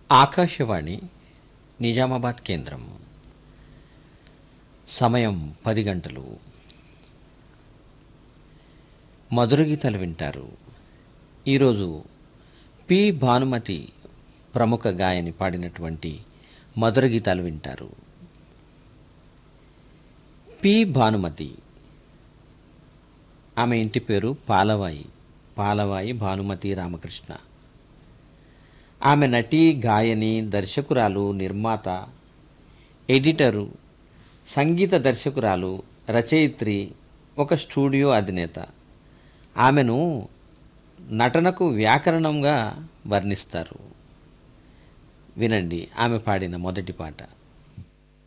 ఆకాశవాణి నిజామాబాద్ కేంద్రం సమయం పది గంటలు మధుర గీతాలు వింటారు ఈరోజు పి భానుమతి ప్రముఖ గాయని పాడినటువంటి మధుర గీతాలు వింటారు పి భానుమతి ఆమె ఇంటి పేరు పాలవాయి పాలవాయి భానుమతి రామకృష్ణ ఆమె నటి గాయని దర్శకురాలు నిర్మాత ఎడిటరు సంగీత దర్శకురాలు రచయిత్రి ఒక స్టూడియో అధినేత ఆమెను నటనకు వ్యాకరణంగా వర్ణిస్తారు వినండి ఆమె పాడిన మొదటి పాట